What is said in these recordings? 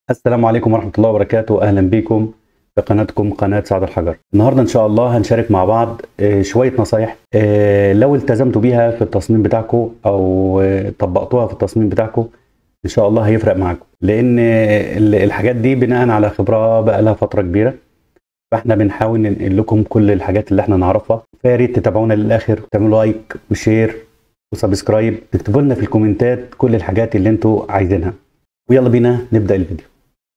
السلام عليكم ورحمة الله وبركاته أهلا بكم في قناتكم قناة سعد الحجر النهاردة إن شاء الله هنشارك مع بعض آه، شوية نصايح آه، لو التزمتوا بيها في التصميم بتاعكم أو آه، طبقتوها في التصميم بتاعكم إن شاء الله هيفرق معاكم لأن آه، ال- الحاجات دي بناء على خبرة بقى لها فترة كبيرة فاحنا بنحاول ننقل لكم كل الحاجات اللي احنا نعرفها فيا ريت تتابعونا للآخر تعملوا لايك وشير وسبسكرايب تكتبوا لنا في الكومنتات كل الحاجات اللي انتوا عايزينها ويلا بينا نبدأ الفيديو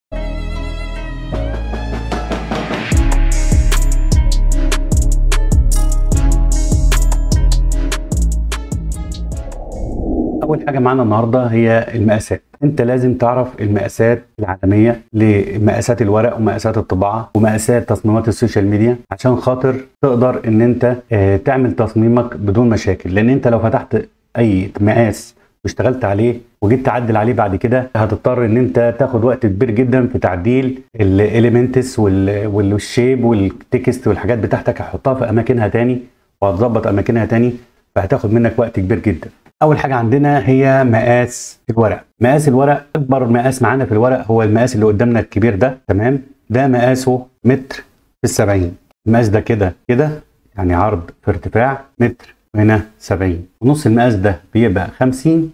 اول حاجه معانا النهارده هي المقاسات انت لازم تعرف المقاسات العالميه لمقاسات الورق ومقاسات الطباعه ومقاسات تصميمات السوشيال ميديا عشان خاطر تقدر ان انت آه، تعمل تصميمك بدون مشاكل لان انت لو فتحت اي مقاس واشتغلت عليه وجيت تعدل عليه بعد كده هتضطر ان انت تاخد وقت كبير جدا في تعديل الاليمنتس والشيب والتكست والحاجات بتاعتك هتحطها في اماكنها تاني وهتظبط اماكنها تاني فهتاخد منك وقت كبير جدا اول حاجه عندنا هي مقاس الورق مقاس الورق اكبر مقاس معانا في الورق هو المقاس اللي قدامنا الكبير ده تمام ده مقاسه متر في السبعين المقاس ده كده كده يعني عرض في ارتفاع متر هنا 70 ونص المقاس ده بيبقى 50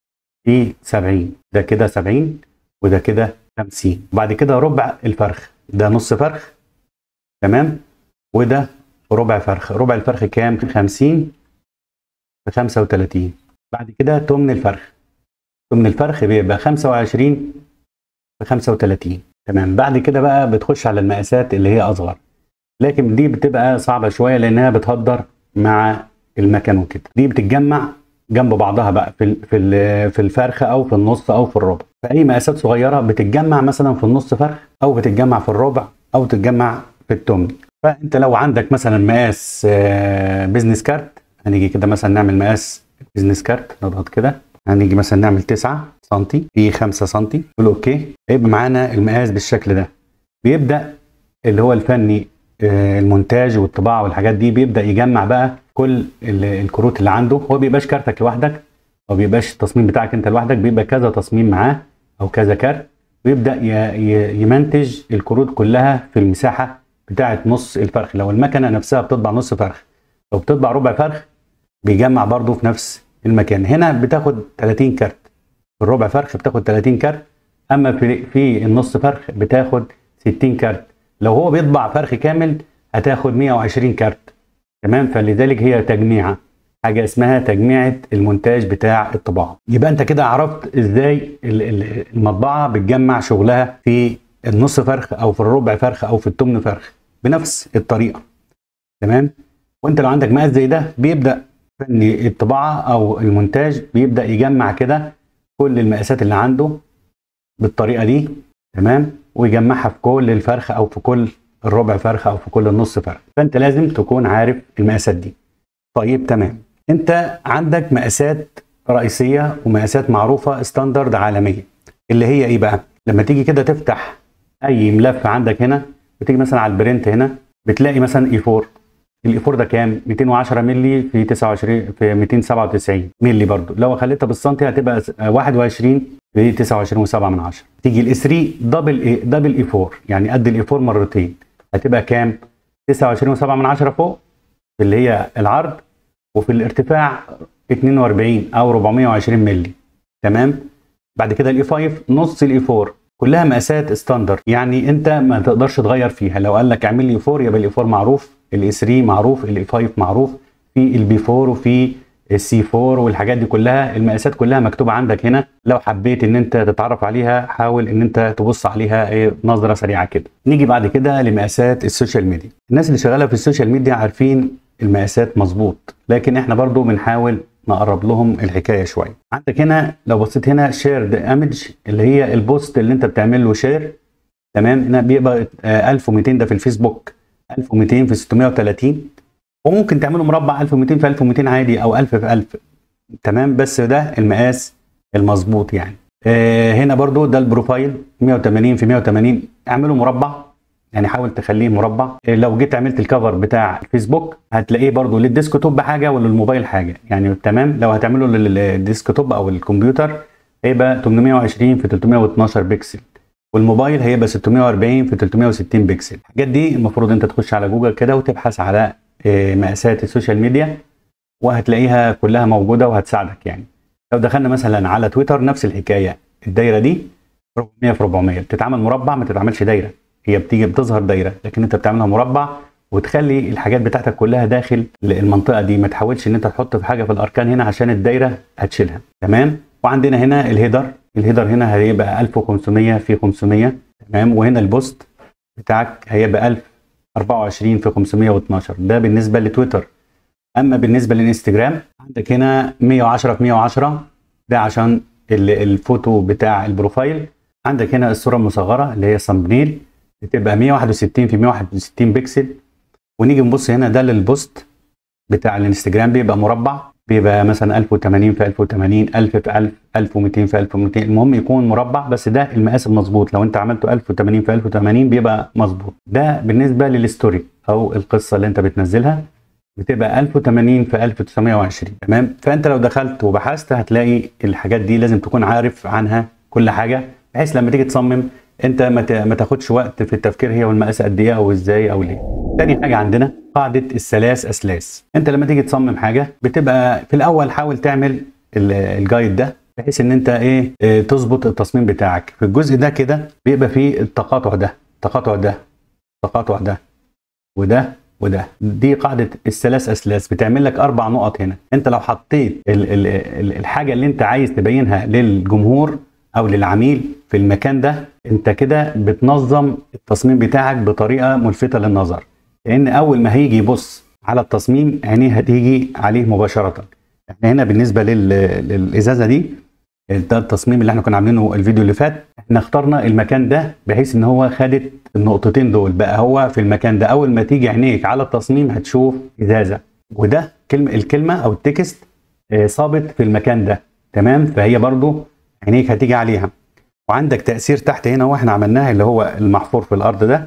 في 70 ده كده 70 وده كده 50 وبعد كده ربع الفرخ ده نص فرخ تمام وده ربع فرخ ربع الفرخ كام 50 في 35 بعد كده تمن الفرخ تمن الفرخ بيبقى 25 في 35 تمام بعد كده بقى بتخش على المقاسات اللي هي اصغر لكن دي بتبقى صعبه شويه لانها بتهدر مع المكان وكده دي بتتجمع جنب بعضها بقى في ال- في ال- في الفرخه او في النص او في الربع فاي مقاسات صغيره بتتجمع مثلا في النص فرخ او بتتجمع في الربع او تتجمع في التمن فانت لو عندك مثلا مقاس آه، بيزنس كارت هنيجي كده مثلا نعمل مقاس بيزنس كارت نضغط كده هنيجي مثلا نعمل 9 سم في 5 سم نقول اوكي هيبقى معانا المقاس بالشكل ده بيبدا اللي هو الفني آه، المونتاج والطباعه والحاجات دي بيبدا يجمع بقى كل ال- الكروت اللي عنده هو بيبقاش كارتك لوحدك او بيبقاش التصميم بتاعك انت لوحدك بيبقى كذا تصميم معاه او كذا كارت ويبدا ي- ي- يمنتج الكروت كلها في المساحه بتاعه نص الفرخ لو المكنه نفسها بتطبع نص فرخ لو بتطبع ربع فرخ بيجمع برضه في نفس المكان هنا بتاخد 30 كارت في الربع فرخ بتاخد 30 كارت اما في في النص فرخ بتاخد 60 كارت لو هو بيطبع فرخ كامل هتاخد 120 كارت تمام فلذلك هي تجميعه حاجه اسمها تجميعه المونتاج بتاع الطباعه يبقى انت كده عرفت ازاي ال- ال- المطبعه بتجمع شغلها في النص فرخ او في الربع فرخ او في التمن فرخ بنفس الطريقه تمام وانت لو عندك مقاس زي ده بيبدا فني الطباعه او المونتاج بيبدا يجمع كده كل المقاسات اللي عنده بالطريقه دي تمام ويجمعها في كل الفرخ او في كل الربع فرخ او في كل النص فرخ فانت لازم تكون عارف المقاسات دي طيب تمام انت عندك مقاسات رئيسيه ومقاسات معروفه ستاندرد عالميه اللي هي ايه بقى لما تيجي كده تفتح اي ملف عندك هنا بتيجي مثلا على البرنت هنا بتلاقي مثلا اي 4 الاي 4 ده كام 210 مللي في 29 في 297 مللي برضو لو خليتها بالسنتي هتبقى س- 21 في 29 و7 من 10 تيجي الاي 3 دبل اي دبل اي 4 يعني قد الاي 4 مرتين هتبقى كام 29 و7 من 10 فوق اللي هي العرض وفي الارتفاع 42 او 420 مللي تمام بعد كده الاي 5 نص الاي 4 كلها مقاسات ستاندرد يعني انت ما تقدرش تغير فيها لو قال لك اعمل لي 4 يبقى الاي 4 معروف الاي 3 معروف الاي 5 معروف في البي 4 وفي السي 4 والحاجات دي كلها المقاسات كلها مكتوبه عندك هنا لو حبيت ان انت تتعرف عليها حاول ان انت تبص عليها ايه نظره سريعه كده نيجي بعد كده لمقاسات السوشيال ميديا الناس اللي شغاله في السوشيال ميديا عارفين المقاسات مظبوط لكن احنا برضو بنحاول نقرب لهم الحكايه شويه عندك هنا لو بصيت هنا شيرد ايمج اللي هي البوست اللي انت بتعمل له شير تمام هنا بيبقى آه، 1200 ده في الفيسبوك 1200 في 630 وممكن تعمله مربع 1200 في 1200 عادي او 1000 في 1000 تمام بس ده المقاس المظبوط يعني آه هنا برضو ده البروفايل 180 في 180 اعمله مربع يعني حاول تخليه مربع إيه لو جيت عملت الكفر بتاع الفيسبوك هتلاقيه برضو للديسكتوب حاجه وللموبايل حاجه يعني تمام لو هتعمله للديسكتوب او الكمبيوتر هيبقى 820 في 312 بكسل والموبايل هيبقى 640 في 360 بكسل الحاجات دي المفروض انت تخش على جوجل كده وتبحث على آه، مقاسات السوشيال ميديا وهتلاقيها كلها موجوده وهتساعدك يعني لو دخلنا مثلا على تويتر نفس الحكايه الدايره دي 400 في 400 بتتعمل مربع ما تتعملش دايره هي بتيجي بتظهر دايره لكن انت بتعملها مربع وتخلي الحاجات بتاعتك كلها داخل المنطقه دي ما تحاولش ان انت تحط في حاجه في الاركان هنا عشان الدايره هتشيلها تمام وعندنا هنا الهيدر الهيدر هنا هيبقى 1500 في 500 تمام وهنا البوست بتاعك هيبقى 1024 في 512 ده بالنسبه لتويتر اما بالنسبه للانستجرام عندك هنا 110 في 110 ده عشان ال- الفوتو بتاع البروفايل عندك هنا الصوره المصغره اللي هي سامبنيل بتبقى 161 في 161 بكسل ونيجي نبص هنا ده للبوست بتاع الانستجرام بيبقى مربع بيبقى مثلا 1080 في 1080 1000 في 1000 1200 في 1200 المهم يكون مربع بس ده المقاس المظبوط لو انت عملته 1080 في 1080 بيبقى مظبوط ده بالنسبه للستوري او القصه اللي انت بتنزلها بتبقى 1080 في 1920 تمام فانت لو دخلت وبحثت هتلاقي الحاجات دي لازم تكون عارف عنها كل حاجه بحيث لما تيجي تصمم انت ما ت- ما تاخدش وقت في التفكير هي والمقاس قد ايه او ازاي او ليه تاني حاجه عندنا قاعده الثلاث اسلاس انت لما تيجي تصمم حاجه بتبقى في الاول حاول تعمل ال- الجايد ده بحيث ان انت ايه اه، تظبط التصميم بتاعك في الجزء ده كده بيبقى فيه التقاطع ده التقاطع ده التقاطع ده وده وده دي قاعده الثلاث اسلاس بتعمل لك اربع نقط هنا انت لو حطيت ال ال ال الحاجه اللي انت عايز تبينها للجمهور او للعميل في المكان ده انت كده بتنظم التصميم بتاعك بطريقه ملفته للنظر لان اول ما هيجي يبص على التصميم عينيه هتيجي عليه مباشره احنا هنا بالنسبه لل- للازازه دي ده التصميم اللي احنا كنا عاملينه الفيديو اللي فات احنا اخترنا المكان ده بحيث ان هو خدت النقطتين دول بقى هو في المكان ده اول ما تيجي عينيك على التصميم هتشوف ازازه وده كلمه الكلمه او التكست آه، صابت في المكان ده تمام فهي برضو عينيك هتيجي عليها وعندك تاثير تحت هنا واحنا عملناه اللي هو المحفور في الارض ده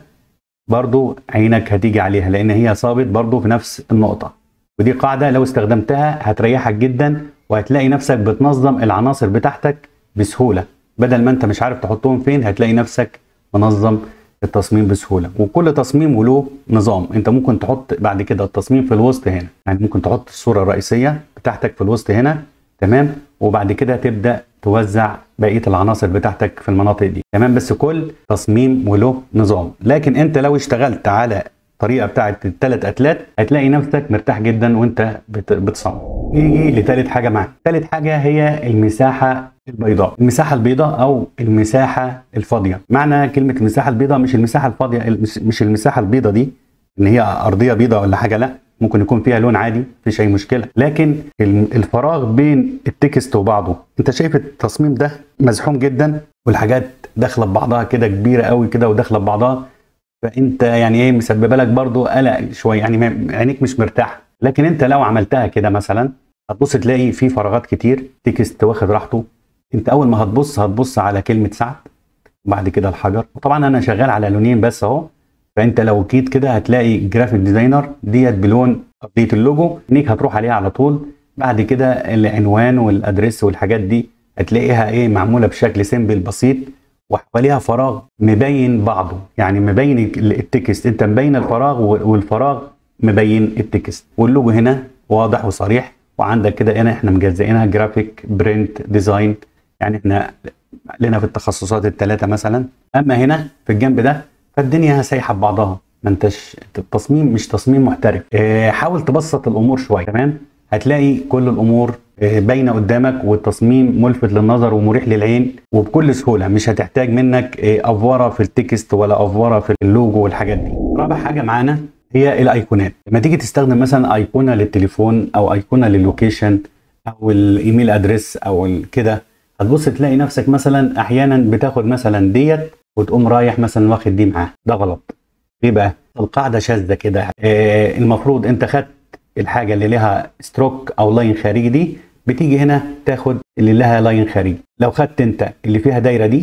برضو عينك هتيجي عليها لان هي صابت برضو في نفس النقطه ودي قاعده لو استخدمتها هتريحك جدا وهتلاقي نفسك بتنظم العناصر بتاعتك بسهوله بدل ما انت مش عارف تحطهم فين هتلاقي نفسك منظم التصميم بسهوله وكل تصميم وله نظام انت ممكن تحط بعد كده التصميم في الوسط هنا يعني ممكن تحط الصوره الرئيسيه بتاعتك في الوسط هنا تمام وبعد كده تبدا توزع بقيه العناصر بتاعتك في المناطق دي تمام بس كل تصميم وله نظام لكن انت لو اشتغلت على الطريقه بتاعت الثلاث اتلات هتلاقي نفسك مرتاح جدا وانت بت- بتصمم نيجي لثالث حاجه معاك ثالث حاجه هي المساحه البيضاء المساحه البيضاء او المساحه الفاضيه معنى كلمه المساحه البيضاء مش المساحه الفاضيه مش- مش المساحه البيضاء دي ان هي ارضيه بيضاء ولا حاجه لا ممكن يكون فيها لون عادي مفيش اي مشكله لكن ال- الفراغ بين التكست وبعضه انت شايف التصميم ده مزحوم جدا والحاجات داخله ببعضها كده كبيره قوي كده وداخله ببعضها فانت يعني ايه مسببه لك برضو قلق شويه يعني ما- عينيك مش مرتاحه لكن انت لو عملتها كده مثلا هتبص تلاقي في فراغات كتير تكست واخد راحته انت اول ما هتبص هتبص على كلمه سعد وبعد كده الحجر وطبعا انا شغال على لونين بس اهو فانت لو جيت كده هتلاقي جرافيك ديزاينر ديت بلون ابديت اللوجو انك هتروح عليها على طول بعد كده العنوان والادريس والحاجات دي هتلاقيها ايه معموله بشكل سيمبل بسيط وحواليها فراغ مبين بعضه يعني مبين ال- التكست انت مبين الفراغ و- والفراغ مبين التكست واللوجو هنا واضح وصريح وعندك كده هنا احنا مجزئينها جرافيك برنت ديزاين يعني احنا لنا في التخصصات الثلاثه مثلا اما هنا في الجنب ده فالدنيا سايحه ببعضها ما انتش التصميم مش تصميم محترف اه، حاول تبسط الامور شويه تمام هتلاقي كل الامور اه، باينه قدامك والتصميم ملفت للنظر ومريح للعين وبكل سهوله مش هتحتاج منك اه، افوره في التكست ولا افوره في اللوجو والحاجات دي رابع حاجه معانا هي الايقونات لما تيجي تستخدم مثلا ايقونه للتليفون او ايقونه للوكيشن او الايميل ادريس او ال- كده هتبص تلاقي نفسك مثلا احيانا بتاخد مثلا ديت وتقوم رايح مثلا واخد دي معاه ده غلط ليه بقى القاعده شاذه كده آه المفروض انت خدت الحاجه اللي لها ستروك او لاين خارجي دي بتيجي هنا تاخد اللي لها لاين خارجي لو خدت انت اللي فيها دايره دي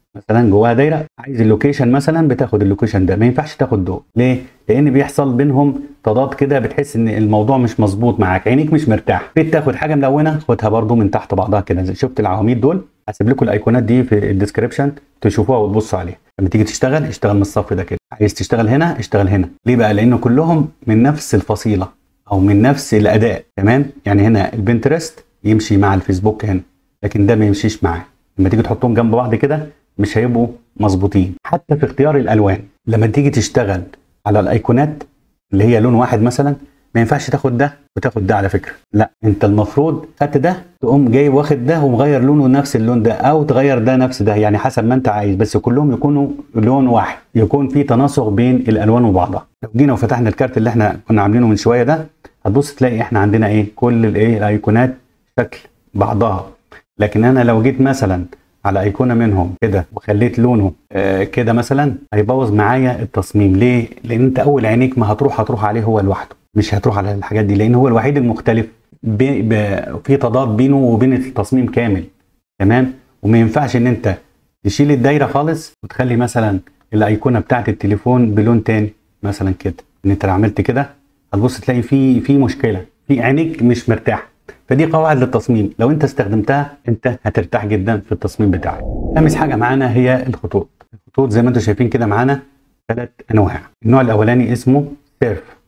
مثلا جواها دايره عايز اللوكيشن مثلا بتاخد اللوكيشن ده ما ينفعش تاخد دول ليه لان بيحصل بينهم تضاد كده بتحس ان الموضوع مش مظبوط معاك عينيك مش مرتاح بدك تاخد حاجه ملونه خدها برده من تحت بعضها كده زي شفت العواميد دول هسيب لكم الايقونات دي في الديسكربشن تشوفوها وتبصوا عليها لما تيجي تشتغل اشتغل من الصف ده كده عايز تشتغل هنا اشتغل هنا ليه بقى لان كلهم من نفس الفصيله او من نفس الاداء تمام يعني هنا البنترست يمشي مع الفيسبوك هنا لكن ده ما يمشيش معاه لما تيجي تحطهم جنب بعض كده مش هيبقوا مظبوطين حتى في اختيار الالوان لما تيجي تشتغل على الايقونات اللي هي لون واحد مثلا ما ينفعش تاخد ده وتاخد ده على فكره لا انت المفروض خدت ده تقوم جاي واخد ده ومغير لونه نفس اللون ده او تغير ده نفس ده يعني حسب ما انت عايز بس كلهم يكونوا لون واحد يكون في تناسق بين الالوان وبعضها لو جينا وفتحنا الكارت اللي احنا كنا عاملينه من شويه ده هتبص تلاقي احنا عندنا ايه كل الايه الايقونات شكل بعضها لكن انا لو جيت مثلا على ايقونه منهم كده وخليت لونه آه كده مثلا هيبوظ معايا التصميم ليه لان انت اول عينيك ما هتروح هتروح عليه هو لوحده مش هتروح على الحاجات دي لان هو الوحيد المختلف بي ب... في تضاد بينه وبين التصميم كامل تمام وما ينفعش ان انت تشيل الدايره خالص وتخلي مثلا الايقونه بتاعت التليفون بلون تاني مثلا كده ان انت لو عملت كده هتبص تلاقي في في مشكله في عينيك مش مرتاح فدي قواعد للتصميم لو انت استخدمتها انت هترتاح جدا في التصميم بتاعك خامس حاجه معانا هي الخطوط الخطوط زي ما انتم شايفين كده معانا ثلاث انواع النوع الاولاني اسمه سيرف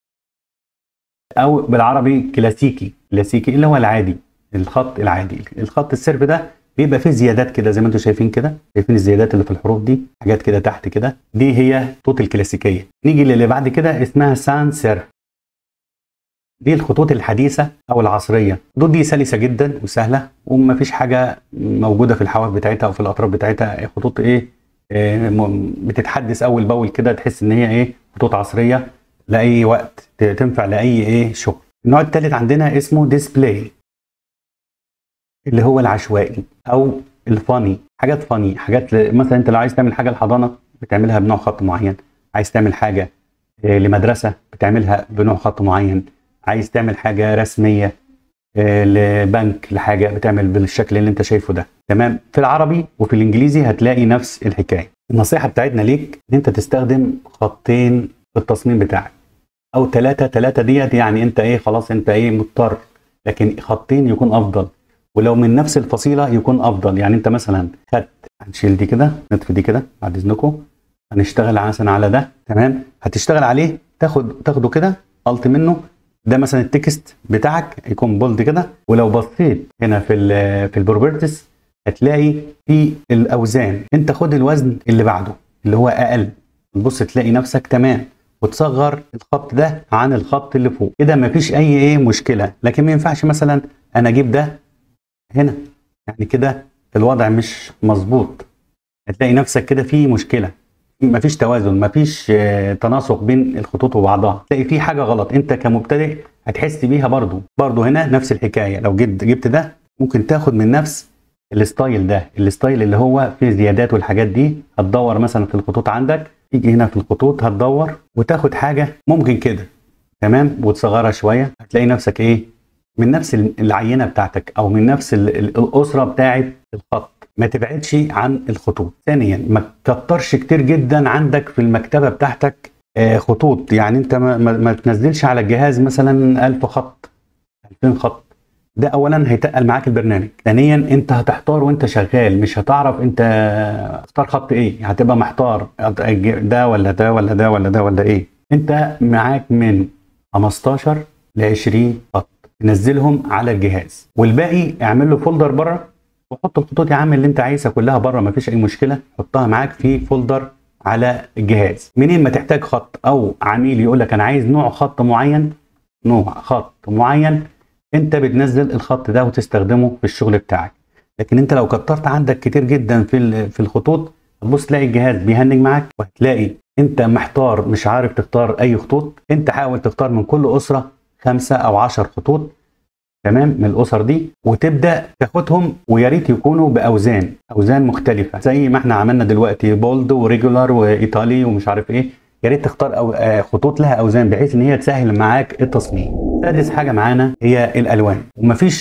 او بالعربي كلاسيكي كلاسيكي اللي هو العادي الخط العادي الخط السيرف ده بيبقى فيه زيادات كده زي ما انتم شايفين كده شايفين الزيادات اللي في الحروف دي حاجات كده تحت كده دي هي خطوط الكلاسيكيه نيجي للي بعد كده اسمها سان سيرف دي الخطوط الحديثه او العصريه الخطوط دي سلسه جدا وسهله ومفيش حاجه موجوده في الحواف بتاعتها او في الاطراف بتاعتها خطوط ايه آه بتتحدث اول باول كده تحس ان هي ايه خطوط عصريه لاي وقت تنفع لاي ايه شغل النوع الثالث عندنا اسمه ديسبلاي اللي هو العشوائي او الفاني حاجات فاني حاجات مثلا انت لو عايز تعمل حاجه لحضانه بتعملها بنوع خط معين عايز تعمل حاجه لمدرسه بتعملها بنوع خط معين عايز تعمل حاجه رسميه لبنك لحاجه بتعمل بالشكل اللي انت شايفه ده تمام في العربي وفي الانجليزي هتلاقي نفس الحكايه النصيحه بتاعتنا ليك ان انت تستخدم خطين في التصميم بتاعك او ثلاثه ثلاثه ديت يعني انت ايه خلاص انت ايه مضطر لكن خطين يكون افضل ولو من نفس الفصيله يكون افضل يعني انت مثلا خدت هنشيل دي كده نطفي دي كده بعد اذنكم هنشتغل مثلا على ده تمام هتشتغل عليه تاخد تاخده كده الت منه ده مثلا التكست بتاعك يكون بولد كده ولو بصيت هنا في ال في البروبرتس هتلاقي في الاوزان انت خد الوزن اللي بعده اللي هو اقل تبص تلاقي نفسك تمام وتصغر الخط ده عن الخط اللي فوق كده مفيش اي ايه مشكله لكن ما ينفعش مثلا انا اجيب ده هنا يعني كده الوضع مش مظبوط هتلاقي نفسك كده في مشكله مفيش توازن مفيش تناسق بين الخطوط وبعضها تلاقي في حاجه غلط انت كمبتدئ هتحس بيها برضو برضو هنا نفس الحكايه لو جبت جبت ده ممكن تاخد من نفس الستايل ده الستايل اللي هو فيه زيادات والحاجات دي هتدور مثلا في الخطوط عندك تيجي هنا في الخطوط هتدور وتاخد حاجه ممكن كده تمام وتصغرها شويه هتلاقي نفسك ايه من نفس العينه بتاعتك او من نفس الاسره بتاعه الخط ما تبعدش عن الخطوط ثانيا ما تكترش كتير جدا عندك في المكتبه بتاعتك خطوط يعني انت ما, ما تنزلش على الجهاز مثلا 1000 خط 2000 خط ده اولا هيتقل معاك البرنامج ثانيا انت هتحتار وانت شغال مش هتعرف انت اختار خط ايه هتبقى محتار ده ولا ده ولا ده ولا ده ولا ايه انت معاك من 15 ل 20 خط نزلهم على الجهاز والباقي اعمل له فولدر بره وحط الخطوط يا عم اللي انت عايزها كلها بره مفيش اي مشكله حطها معاك في فولدر على الجهاز منين ما تحتاج خط او عميل يقول لك انا عايز نوع خط معين نوع خط معين انت بتنزل الخط ده وتستخدمه في الشغل بتاعك لكن انت لو كترت عندك كتير جدا في في الخطوط هتبص تلاقي الجهاز بيهنج معاك وهتلاقي انت محتار مش عارف تختار اي خطوط انت حاول تختار من كل اسره خمسة او عشر خطوط تمام من الاسر دي وتبدا تاخدهم ويا ريت يكونوا باوزان اوزان مختلفه زي ما احنا عملنا دلوقتي بولد وريجولار وايطالي ومش عارف ايه يا ريت تختار أو آه خطوط لها اوزان بحيث ان هي تسهل معاك التصميم سادس حاجه معانا هي الالوان ومفيش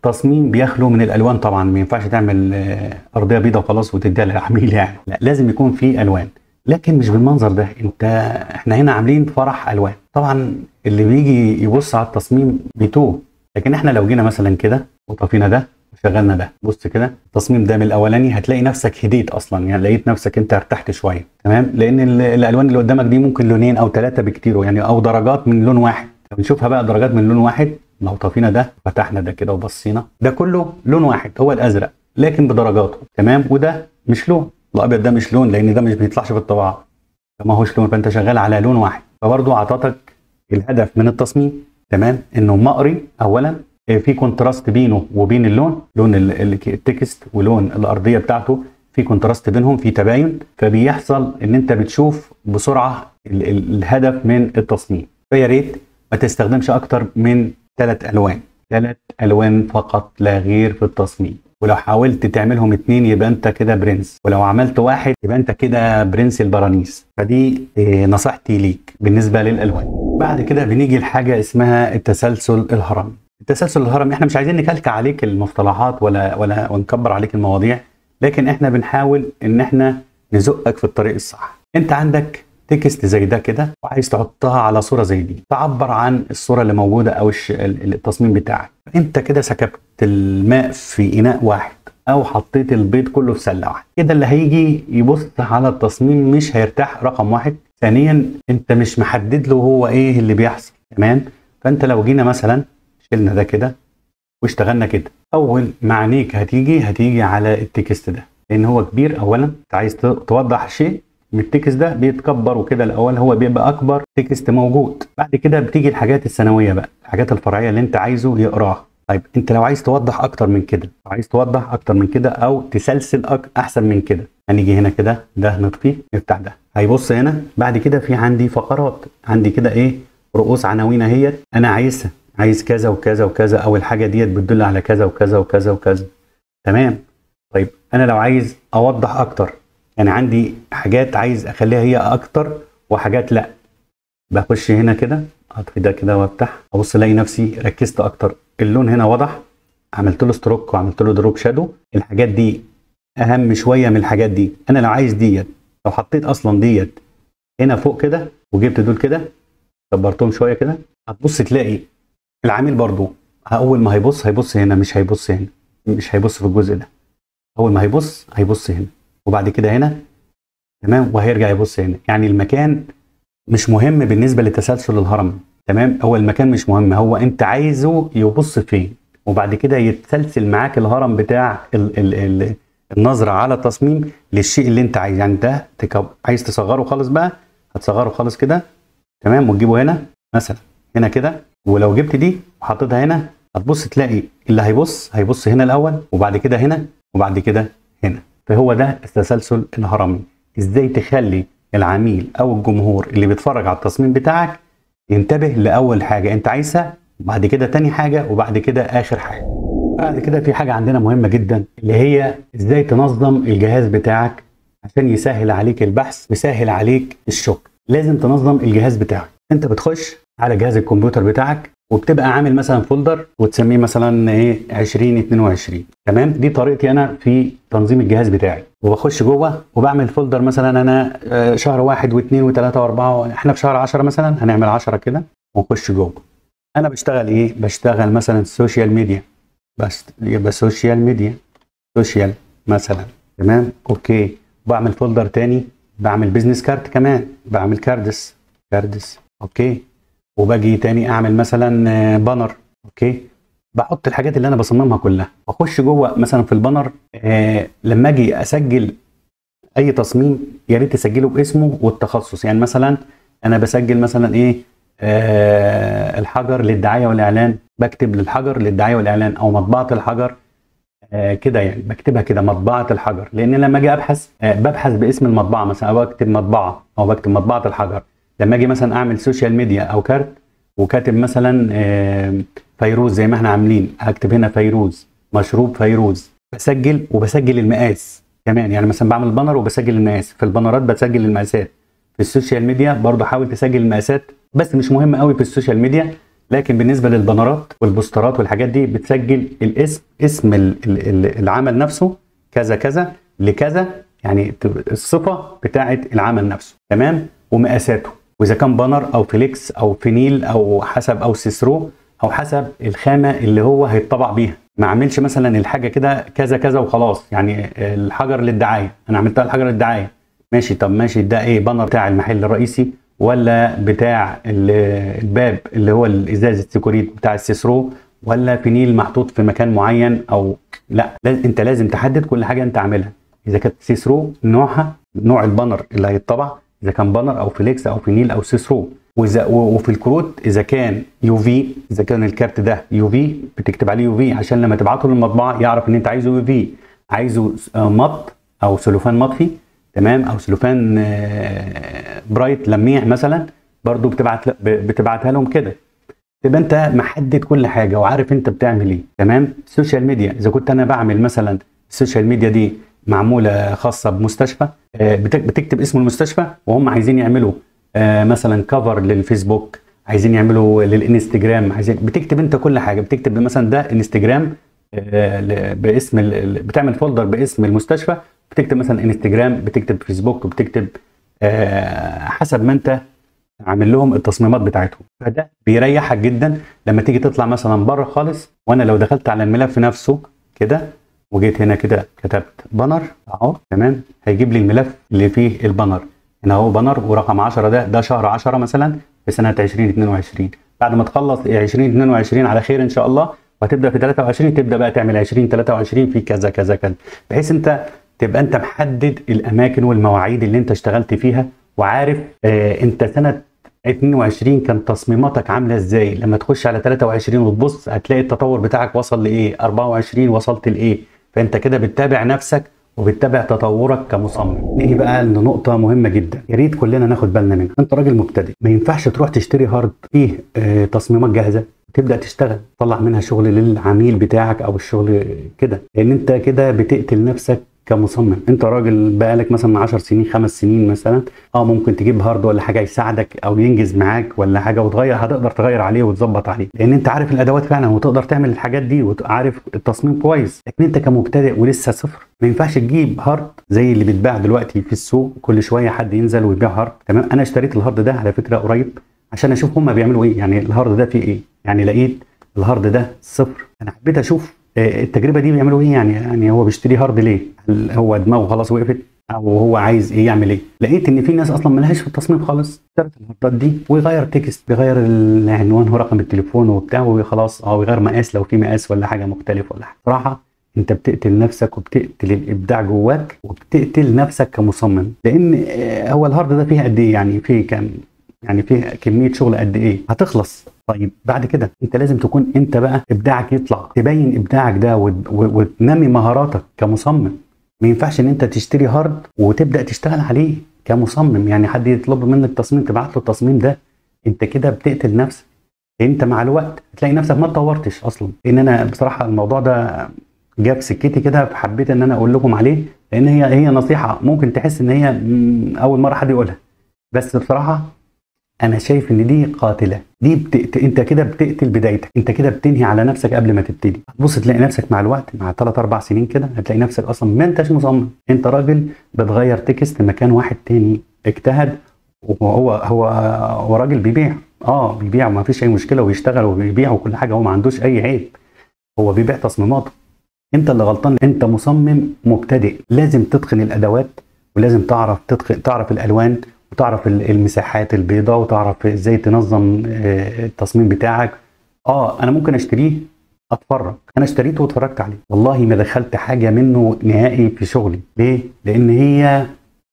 التصميم بيخلو من الالوان طبعا ما ينفعش تعمل آه، ارضيه بيضاء وخلاص وتديها للعميل يعني لا لازم يكون في الوان لكن مش بالمنظر ده انت احنا هنا عاملين فرح الوان طبعا اللي بيجي يبص على التصميم بيتوه لكن احنا لو جينا مثلا كده وطفينا ده وشغلنا ده بص كده التصميم ده من الاولاني هتلاقي نفسك هديت اصلا يعني لقيت نفسك انت ارتحت شويه تمام لان ال- الالوان اللي قدامك دي ممكن لونين او ثلاثه بكتير يعني او درجات من لون واحد بنشوفها بقى درجات من لون واحد لو طفينا ده فتحنا ده كده وبصينا ده كله لون واحد هو الازرق لكن بدرجاته تمام وده مش لون الابيض ده مش لون لان ده مش بيطلعش في الطباعه فما هوش لون فانت شغال على لون واحد فبرضه اعطتك الهدف من التصميم تمام انه مقري اولا آه، في كونتراست بينه وبين اللون لون ال- ال- التكست ولون الارضيه بتاعته في كونتراست بينهم في تباين فبيحصل ان انت بتشوف بسرعه ال- ال- الهدف من التصميم فيا ريت ما تستخدمش اكتر من ثلاث الوان ثلاث الوان فقط لا غير في التصميم ولو حاولت تعملهم اتنين يبقى انت كده برنس ولو عملت واحد يبقى انت كده برنس البرانيس فدي إيه، نصيحتي ليك بالنسبه للالوان بعد كده بنيجي لحاجه اسمها التسلسل الهرمي التسلسل الهرمي احنا مش عايزين نكلك عليك المصطلحات ولا ولا ونكبر عليك المواضيع لكن احنا بنحاول ان احنا نزقك في الطريق الصح انت عندك تكست زي ده كده وعايز تحطها على صوره زي دي تعبر عن الصوره اللي موجوده او الش- ال- التصميم بتاعك انت كده سكبت الماء في اناء واحد او حطيت البيض كله في سله واحده كده اللي هيجي يبص على التصميم مش هيرتاح رقم واحد ثانيا انت مش محدد له هو ايه اللي بيحصل تمام فانت لو جينا مثلا شلنا ده كده واشتغلنا كده اول ما عينيك هتيجي هتيجي على التكست ده لان هو كبير اولا انت عايز ت- توضح شيء من التكست ده بيتكبر وكده الاول هو بيبقى اكبر تكست موجود بعد كده بتيجي الحاجات الثانويه بقى الحاجات الفرعيه اللي انت عايزه يقراها طيب انت لو عايز توضح اكتر من كده لو عايز توضح اكتر من كده او تسلسل أك... احسن من كده هنيجي هنا كده ده نطفيه نفتح ده هيبص هنا بعد كده في عندي فقرات عندي كده ايه رؤوس عناوين اهيت انا عايزها عايز كذا وكذا وكذا او الحاجه ديت بتدل على كذا وكذا وكذا وكذا تمام طيب انا لو عايز اوضح اكتر يعني عندي حاجات عايز اخليها هي اكتر وحاجات لا بخش هنا كده اطفي ده كده وافتح ابص الاقي نفسي ركزت اكتر اللون هنا واضح عملت له ستروك وعملت له دروب شادو الحاجات دي اهم شويه من الحاجات دي انا لو عايز ديت لو حطيت اصلا ديت هنا فوق كده وجبت دول كده كبرتهم شويه كده هتبص تلاقي العميل برضو اول ما هيبص هيبص هنا مش هيبص هنا مش هيبص في الجزء ده اول ما هيبص هيبص هنا وبعد كده هنا تمام وهيرجع يبص هنا يعني المكان مش مهم بالنسبه للتسلسل الهرمي تمام هو المكان مش مهم هو انت عايزه يبص فين وبعد كده يتسلسل معاك الهرم بتاع ال ال ال النظره على التصميم للشيء اللي انت عايز يعني ده تكب... عايز تصغره خالص بقى هتصغره خالص كده تمام وتجيبه هنا مثلا هنا كده ولو جبت دي وحطيتها هنا هتبص تلاقي اللي هيبص هيبص هنا الاول وبعد كده هنا وبعد كده هنا فهو ده التسلسل الهرمي ازاي تخلي العميل او الجمهور اللي بيتفرج على التصميم بتاعك ينتبه لاول حاجه انت عايزها وبعد كده تاني حاجه وبعد كده اخر حاجه بعد كده في حاجه عندنا مهمه جدا اللي هي ازاي تنظم الجهاز بتاعك عشان يسهل عليك البحث ويسهل عليك الشغل لازم تنظم الجهاز بتاعك انت بتخش على جهاز الكمبيوتر بتاعك وبتبقى عامل مثلا فولدر وتسميه مثلا ايه 2022 تمام دي طريقتي انا في تنظيم الجهاز بتاعي وبخش جوه وبعمل فولدر مثلا انا آه، شهر واحد واثنين وثلاثه واربعه احنا في شهر 10 مثلا هنعمل 10 كده ونخش جوه انا بشتغل ايه بشتغل مثلا سوشيال ميديا بس يبقى سوشيال ميديا سوشيال مثلا تمام اوكي بعمل فولدر تاني بعمل بيزنس كارت كمان بعمل كاردس كاردس اوكي وباجي تاني اعمل مثلا آه، بانر اوكي بحط الحاجات اللي انا بصممها كلها واخش جوه مثلا في البانر آه لما اجي اسجل اي تصميم يا ريت تسجله باسمه والتخصص يعني مثلا انا بسجل مثلا ايه آه الحجر للدعايه والاعلان بكتب للحجر للدعايه والاعلان او مطبعه الحجر آه كده يعني بكتبها كده مطبعه الحجر لان لما اجي ابحث آه ببحث باسم المطبعه مثلا او بكتب مطبعه او بكتب مطبعه الحجر لما اجي مثلا اعمل سوشيال ميديا او كارت وكاتب مثلا آه فيروز زي ما احنا عاملين هكتب هنا فيروز مشروب فيروز بسجل وبسجل المقاس كمان يعني مثلا بعمل بانر وبسجل المقاس في البانرات بسجل المقاسات في السوشيال ميديا برضه حاول تسجل المقاسات بس مش مهم قوي في السوشيال ميديا لكن بالنسبه للبنرات والبوسترات والحاجات دي بتسجل الاسم اسم ال- ال- ال- العمل نفسه كذا كذا لكذا يعني ت- الصفه بتاعه العمل نفسه تمام ومقاساته واذا كان بانر او فليكس او فينيل او حسب او سيسرو او حسب الخامه اللي هو هيطبع بيها ما اعملش مثلا الحاجه كده كذا كذا وخلاص يعني الحجر للدعايه انا عملتها الحجر للدعايه ماشي طب ماشي ده ايه بانر بتاع المحل الرئيسي ولا بتاع ال- الباب اللي هو الازاز السيكوريت بتاع السيسرو ولا فينيل محطوط في مكان معين او لا لاز- انت لازم تحدد كل حاجه انت عاملها اذا كانت سيسرو نوعها نوع البانر اللي هيطبع اذا كان بانر او فليكس او فينيل او سيسرو وإذا و- وفي الكروت اذا كان يو في اذا كان الكارت ده يو في بتكتب عليه يو في عشان لما تبعته للمطبعه يعرف ان انت عايزه يو في عايزه آه، مط او سلوفان مطفي تمام او سلوفان آه، برايت لميع مثلا برضو بتبعت ب- بتبعتها لهم كده تبقى انت محدد كل حاجه وعارف انت بتعمل ايه تمام السوشيال ميديا اذا كنت انا بعمل مثلا السوشيال ميديا دي معموله خاصه بمستشفى آه، بتك- بتكتب اسم المستشفى وهم عايزين يعملوا آه، مثلا كفر للفيسبوك عايزين يعملوا للانستجرام عايزين بتكتب انت كل حاجه بتكتب مثلا ده انستجرام آه، ل- باسم ال- ال- بتعمل فولدر باسم المستشفى بتكتب مثلا انستجرام بتكتب فيسبوك بتكتب آه، حسب ما انت عامل لهم التصميمات بتاعتهم فده بيريحك جدا لما تيجي تطلع مثلا بره خالص وانا لو دخلت على الملف نفسه كده وجيت هنا كده كتبت بانر اهو تمام هيجيب لي الملف اللي فيه البانر هنا اهو بانر ورقم 10 ده ده شهر 10 مثلا في سنه 2022 بعد ما تخلص 2022 على خير ان شاء الله وهتبدا في 23 تبدا بقى تعمل 2023 في كذا كذا كذا بحيث انت تبقى انت محدد الاماكن والمواعيد اللي انت اشتغلت فيها وعارف آه انت سنه 22 كان تصميماتك عامله ازاي لما تخش على 23 وتبص هتلاقي التطور بتاعك وصل لايه 24 وصلت لايه فانت كده بتتابع نفسك وبتتابع تطورك كمصمم نيجي بقى لنقطه مهمه جدا يا ريت كلنا ناخد بالنا منها انت راجل مبتدئ ما ينفعش تروح تشتري هارد فيه آه تصميمات جاهزه تبدا تشتغل تطلع منها شغل للعميل بتاعك او الشغل كده لان انت كده بتقتل نفسك كمصمم انت راجل بقالك مثلا 10 سنين خمس سنين مثلا اه ممكن تجيب هارد ولا حاجه يساعدك او ينجز معاك ولا حاجه وتغير هتقدر تغير عليه وتظبط عليه لان انت عارف الادوات فعلا وتقدر تعمل الحاجات دي وعارف التصميم كويس لكن انت كمبتدئ ولسه صفر ما ينفعش تجيب هارد زي اللي بيتباع دلوقتي في السوق كل شويه حد ينزل ويبيع هارد تمام انا اشتريت الهارد ده على فكره قريب عشان اشوف هما بيعملوا ايه يعني الهارد ده فيه ايه يعني لقيت الهارد ده صفر انا حبيت اشوف آه، التجربه دي بيعملوا ايه يعني يعني هو بيشتري هارد ليه هل هو دماغه خلاص وقفت او هو عايز ايه يعمل ايه لقيت ان في ناس اصلا ملهاش في التصميم خالص اشترت الهاردات دي ويغير تكست بيغير العنوان ورقم التليفون وبتاع وخلاص اه ويغير مقاس لو في مقاس ولا حاجه مختلف ولا حاجه صراحه انت بتقتل نفسك وبتقتل الابداع جواك وبتقتل نفسك كمصمم لان آه، هو الهارد ده فيه قد ايه يعني فيه كام يعني فيه كميه شغل قد ايه هتخلص طيب بعد كده انت لازم تكون انت بقى ابداعك يطلع تبين ابداعك ده وت- و- وتنمي مهاراتك كمصمم ما ينفعش ان انت تشتري هارد وتبدا تشتغل عليه كمصمم يعني حد يطلب منك تصميم تبعت له التصميم ده انت كده بتقتل نفسك انت مع الوقت هتلاقي نفسك ما اتطورتش اصلا ان انا بصراحه الموضوع ده جاب سكتي كده فحبيت ان انا اقول لكم عليه لان هي هي نصيحه ممكن تحس ان هي مم، اول مره حد يقولها بس بصراحه انا شايف ان دي قاتله دي بتقت... انت كده بتقتل بدايتك انت كده بتنهي على نفسك قبل ما تبتدي هتبص تلاقي نفسك مع الوقت مع 3 4 سنين كده هتلاقي نفسك اصلا ما انتش مصمم انت راجل بتغير تكست مكان واحد تاني اجتهد وهو هو هو راجل بيبيع اه بيبيع وما فيش اي مشكله ويشتغل وبيبيع وكل حاجه هو ما عندوش اي عيب هو بيبيع تصميماته انت اللي غلطان انت مصمم مبتدئ لازم تتقن الادوات ولازم تعرف تتقن تعرف الالوان وتعرف ال- المساحات البيضاء وتعرف ازاي تنظم آه، التصميم بتاعك اه انا ممكن اشتريه اتفرج انا اشتريته واتفرجت عليه والله ما دخلت حاجه منه نهائي في شغلي ليه لان هي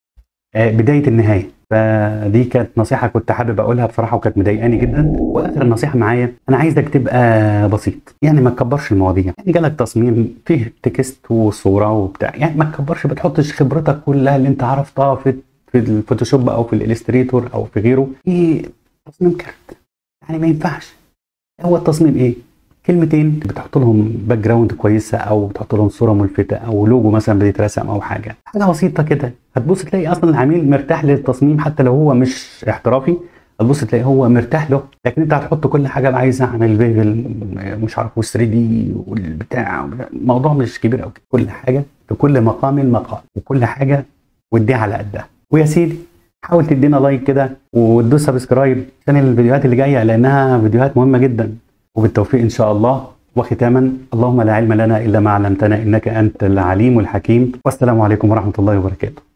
آه، بدايه النهايه فدي كانت نصيحه كنت حابب اقولها بصراحه وكانت مضايقاني جدا واخر النصيحه معايا انا عايزك تبقى بسيط يعني ما تكبرش المواضيع يعني جالك تصميم فيه تكست وصوره وبتاع يعني ما تكبرش ما تحطش خبرتك كلها اللي انت عرفتها في في الفوتوشوب او في الالستريتور او في غيره في تصميم كارت يعني ما ينفعش هو التصميم ايه كلمتين بتحط لهم باك جراوند كويسه او بتحط لهم صوره ملفته او لوجو مثلا بيترسم او حاجه حاجه بسيطه كده هتبص تلاقي اصلا العميل مرتاح للتصميم حتى لو هو مش احترافي هتبص تلاقي هو مرتاح له لكن انت هتحط كل حاجه عايز اعمل بيفل مش عارف وال 3 دي والبتاع الموضوع مش كبير قوي كل حاجه في كل مقام مقال وكل حاجه وديها على قدها ويا سيدي حاول تدينا لايك كده وتدوس سبسكرايب عشان الفيديوهات اللي جايه لانها فيديوهات مهمه جدا وبالتوفيق ان شاء الله وختاما اللهم لا علم لنا الا ما علمتنا انك انت العليم الحكيم والسلام عليكم ورحمه الله وبركاته